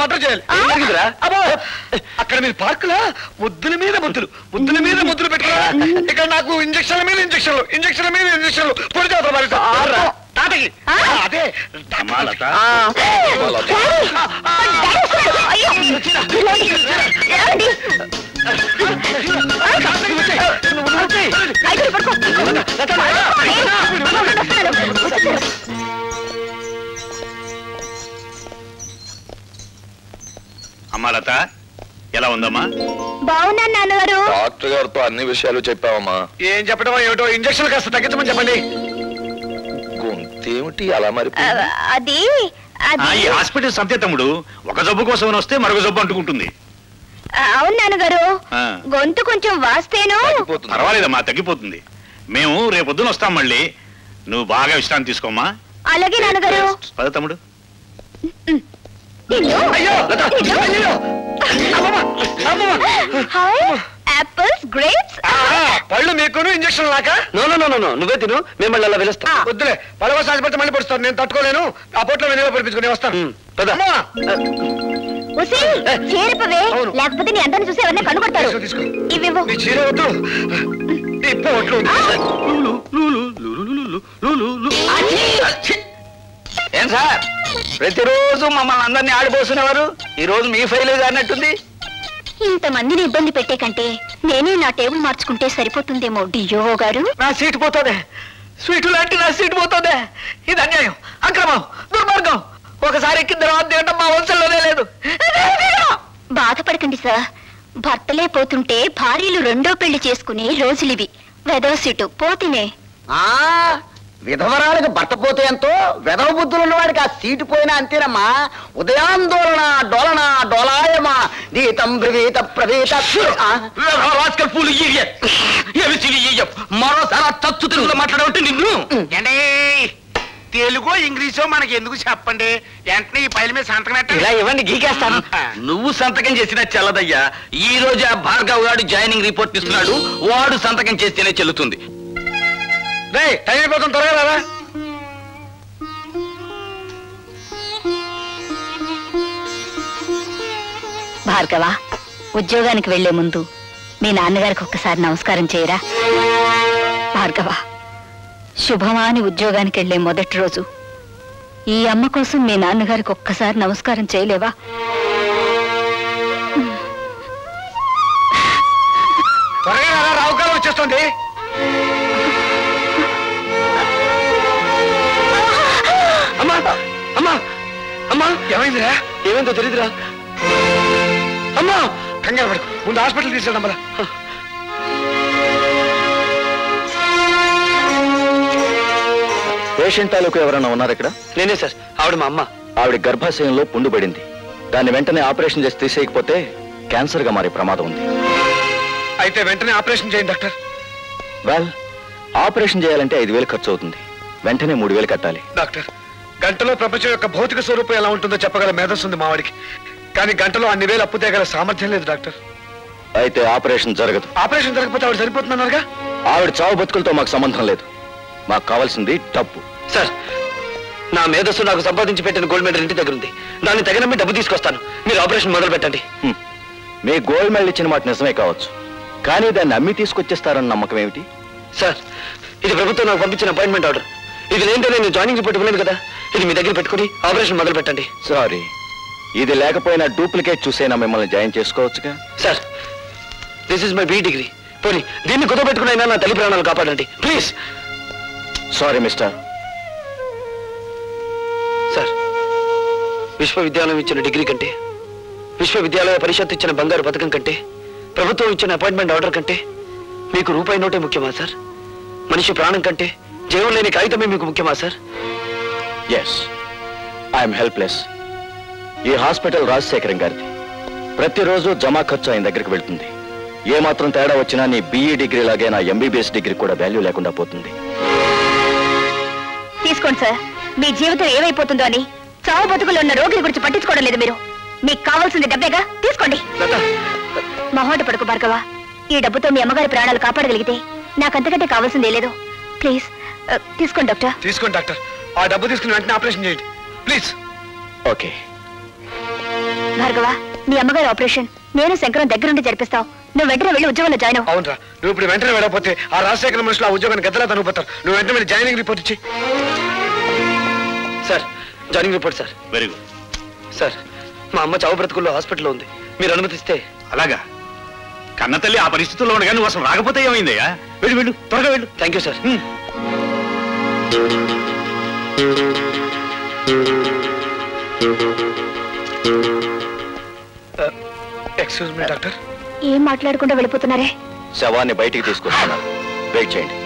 మటర్ చేయాలి ఏం జరిగిందిరా? అబ్బో అక్కడ మీరు పార్కులా ముద్దుల మీద ముద్దులు ముద్దుల మీద ముద్దులు పెట్టుకురా ఇక్కడ నాకు ఇంజక్షన్ల మీద ఇంజక్షన్లు ఇంజక్షన్ల మీద ఇంజక్షన్లు పొడి చేస్తారు మరి ఆర్రా. తాతకి ఆ? అదే అమ్మా లత అమ్మా లత ఎలా ఉందమ్మా బాగున్నాను నాన్నగారు డాక్టర్ గారితో అన్ని విషయాలు చెప్పావమ్మా ఏం చెప్పడం ఏమిటో ఇంజక్షన్ కాస్త తగ్గించమని చెప్పండి గొంతేమిటి అలా మరి ఆ, అది ఆ, అది ఈ హాస్పిటల్ సంతే తమ్ముడు ఒక జబ్బు కోసం వస్తే మరొక జబ్బు అంటుకుంటుంది ఆ, అవును నాన్నగారు ఆ. గొంతు కొంచెం వాస్తేను పర్వాలేదమ్మా తగ్గిపోతుంది మేము రేపొద్దున వస్తాం మళ్ళీ నువ్వు బాగా విశ్రాంతి తీసుకోమ్మా అలాగే నాన్నగారు పద తమ్ముడు నిన్ను అయ్యో లత, నిన్ను అయ్యో అమ్మమ్మ, అమ్మమ్మ. హాయ్ యాపిల్స్ గ్రేప్స్ ఆ, ఆ, పళ్ళు మీకును ఇంజక్షన్ లాక నో నో నో నో నువ్వే తిను మిమ్మల్ని అలా పిలుస్తా వద్దులే పడవ సాధిపడితే మళ్ళీ పడుస్తాను నేను తట్టుకోలేను ఆ పొట్లో వెనుక పడిపించుకుని వస్తాను ఉమ్, పద. అమ్మా. ఉసి చేరిపవే అవును. లేకపోతే నీ అందరిని చూసి ఎవరిని కనుగొడతారు తీసుకో, తీసుకో. ఇవివ్వు నీ చీర వద్దు ఈ పొట్లు ఏం సార్ ప్రతిరోజు మమ్మల్ని అందరినీ ఆడిపోస్తున్నవారు ఈ రోజు మీ ఫైల్ అన్నట్టుంది ఇంతమందిని ఇబ్బంది పెట్టే కంటే నేనే నా టేబుల్ మార్చుకుంటే సరిపోతుందేమో డియో గారు నా సీటు పోతుంది స్వీటు లాంటి నా సీటు పోతుంది ఇది అన్యాయం అక్రమం దుర్మార్గం ఒకసారి ఎక్కిన తర్వాత తినడం మా వంశంలోనే లేదు బాధపడకండి సార్ భర్తలే పోతుంటే భార్యలు రెండో పెళ్లి చేసుకునే రోజులివి వెదవ సీటు పోతినే ఆ విధవరాలకు భర్త పోతే ఎంతో వెధవ బుద్ధులు ఉన్నవాడికి ఆ సీటు పోయినా అంతేనమ్మా ఉదయాందోళన డోలన డోలాయమా గీతం బ్రవీత ప్రవీత ఆ? మరోసారి తచ్చు తెలుగులో మాట్లాడవంటే నిన్ను ఏంటే తెలుగు ఇంగ్లీషో మనకి ఎందుకు చెప్పండి వెంటనే ఈ పైల మీద సంతకం ఇలా పెట్టండి ఇవ్వండి గీకేస్తాను నువ్వు సంతకం చేసినా చెల్లదయ్యా ఈ రోజు ఆ భార్గవ్ గారు జాయినింగ్ రిపోర్ట్ ఇస్తున్నాడు వాడు సంతకం చేస్తేనే చెల్లుతుంది రే టైం అయిపోతుంది త్వరగా రారా భార్గవ ఉద్యోగానికి వెళ్లే ముందు మీ నాన్నగారికి ఒక్కసారి నమస్కారం చేయరా భార్గవ శుభమా అని ఉద్యోగానికి వెళ్లే మొదటి రోజు ఈ అమ్మ కోసం మీ నాన్నగారికి ఒక్కసారి నమస్కారం చేయలేవా త్వరగా రారా రావు కాలం వచ్చేస్తుంది అమ్మా అమ్మా అమ్మా ఏమైందిరా ఏమైందో తెలీదురా అమ్మా కంగారు పడు ముందు హాస్పిటల్ తీసుకెళ్దాం మళ్ళా పేషెంట్ తాలూకు ఎవరైనా ఉన్నారు ఇక్కడ నేనే సార్ ఆవిడ మా అమ్మ ఆవిడ గర్భాశయంలో పుండు పడింది దాన్ని వెంటనే ఆపరేషన్ చేసి తీసేయకపోతే క్యాన్సర్ గా మారే ప్రమాదం ఉంది అయితే వెంటనే ఆపరేషన్ చేయండి డాక్టర్ వెల్ ఆపరేషన్ చేయాలంటే ఐదు వేలు ఖర్చు అవుతుంది వెంటనే మూడు వేలు కట్టాలి డాక్టర్ గంటలో ప్రపంచం యొక్క భౌతిక స్వరూపం ఎలా ఉంటుందో చెప్పగల మేధస్సు ఉంది మావాడికి కానీ గంటలో అన్ని వేలు అప్పు తేగల సామర్థ్యం లేదు డాక్టర్ అయితే ఆపరేషన్ జరగదు ఆపరేషన్ జరగకపోతే ఆవిడ సరిపోతున్నారుగా ఆవిడ చావు బతుకులతో మాకు సంబంధం లేదు మాకు కావాల్సింది డబ్బు సార్ నా మేధస్సు నాకు సంపాదించి పెట్టిన గోల్డ్ మెడల్ ఇంటి దగ్గర ఉంది దాన్ని తగిన మీ డబ్బు తీసుకొస్తాను మీరు ఆపరేషన్ మొదలు పెట్టండి హ్మ్. మీ గోల్డ్ మెడల్ ఇచ్చిన మాట నిజమే కావచ్చు కానీ దాన్ని అమ్మి తీసుకొచ్చేస్తారన్న నమ్మకం ఏమిటి సార్ ఇది ప్రభుత్వం నాకు పంపించిన అపాయింట్మెంట్ ఆర్డర్ ఇది లేదంటే నేను జాయినింగ్ రిపోర్ట్ ఇవ్వలేదు కదా ఇది మీ దగ్గర పెట్టుకుని ఆపరేషన్ మొదలు పెట్టండి సారీ ఇది లేకపోయినా డూప్లికేట్ చూసైనా మిమ్మల్ని జాయిన్ చేసుకోవచ్చుగా sir this is my B degree పోనీ దీన్ని కుదపెట్టుకునైనా నా తల్లి ప్రాణాలు కాపాడండి ప్లీజ్ సారీ మిస్టర్ సార్ విశ్వవిద్యాలయం ఇచ్చిన డిగ్రీ కంటే విశ్వవిద్యాలయ పరిషత్ ఇచ్చిన బంగారు పథకం కంటే ప్రభుత్వం ఇచ్చిన అపాయింట్మెంట్ ఆర్డర్ కంటే మీకు రూపాయి నోటే ముఖ్యమా సార్ మనిషి ప్రాణం కంటే జీవం లేని కాగితమే మీకు ముఖ్యమా సార్ ఎస్ ఐఎమ్ హెల్ప్లెస్ ఈ హాస్పిటల్ రాజశేఖరం గారిది ప్రతిరోజు జమా ఖర్చు ఆయన దగ్గరికి వెళ్తుంది ఏ మాత్రం తేడా వచ్చినా నీ బీఈ డిగ్రీ లాగే నా ఎంబీబీఎస్ డిగ్రీ కూడా వాల్యూ లేకుండా పోతుంది తీసుకోండి సార్ మీ జీవితం ఏమైపోతుందో అని చావు బతుకులు ఉన్న రోగిని గురించి పట్టించుకోవడం లేదు మీరు మీకు కావాల్సింది డబ్బేగా తీసుకోండి లత మహోట పడుకు భార్గవ ఈ డబ్బుతో మీ అమ్మగారి ప్రాణాలు కాపాడగలిగితే నాకంతకంటే కావాల్సిందే లేదు ప్లీజ్ ఆ, తీసుకోండి డాక్టర్ తీసుకోండి డాక్టర్ ఆ డబ్బు తీసుకుని వెంటనే ఆపరేషన్ చేయండి ప్లీజ్ ఓకే భార్గవ నీ అమ్మగారి ఆపరేషన్ నేను శంకరం దగ్గరుండి జరిపిస్తావు నువ్వు వెంటనే వెళ్ళి ఉద్యోగంలో జాయిన్ అవ్వు అవునరా నువ్వు ఇప్పుడు వెంటనే వెళ్ళకపోతే ఆ రాజశేఖర మనుషులు ఆ ఉద్యోగాన్ని గద్దలా తనుకుపోతారు నువ్వు వెంటనే వెళ్ళి జాయినింగ్ రిపోర్ట్ ఇచ్చి sir joining report sir very good sir మా అమ్మ చావు బ్రతుకుల్లో హాస్పిటల్లో ఉంది మీరు అనుమతిస్తే అలాగా కన్న తల్లి ఆ పరిస్థితుల్లో ఉండగా నువ్వు అసలు రాకపోతే ఏమైందయ్యా వెళ్ళు వెళ్ళు త్వరగా వెళ్ళు thank you sir hmm. Excuse me doctor ఏం మాట్లాడకుండా వెళ్ళిపోతున్నారే శవాన్ని బయటికి తీసుకొస్తున్నాను వెయిట్ చేయండి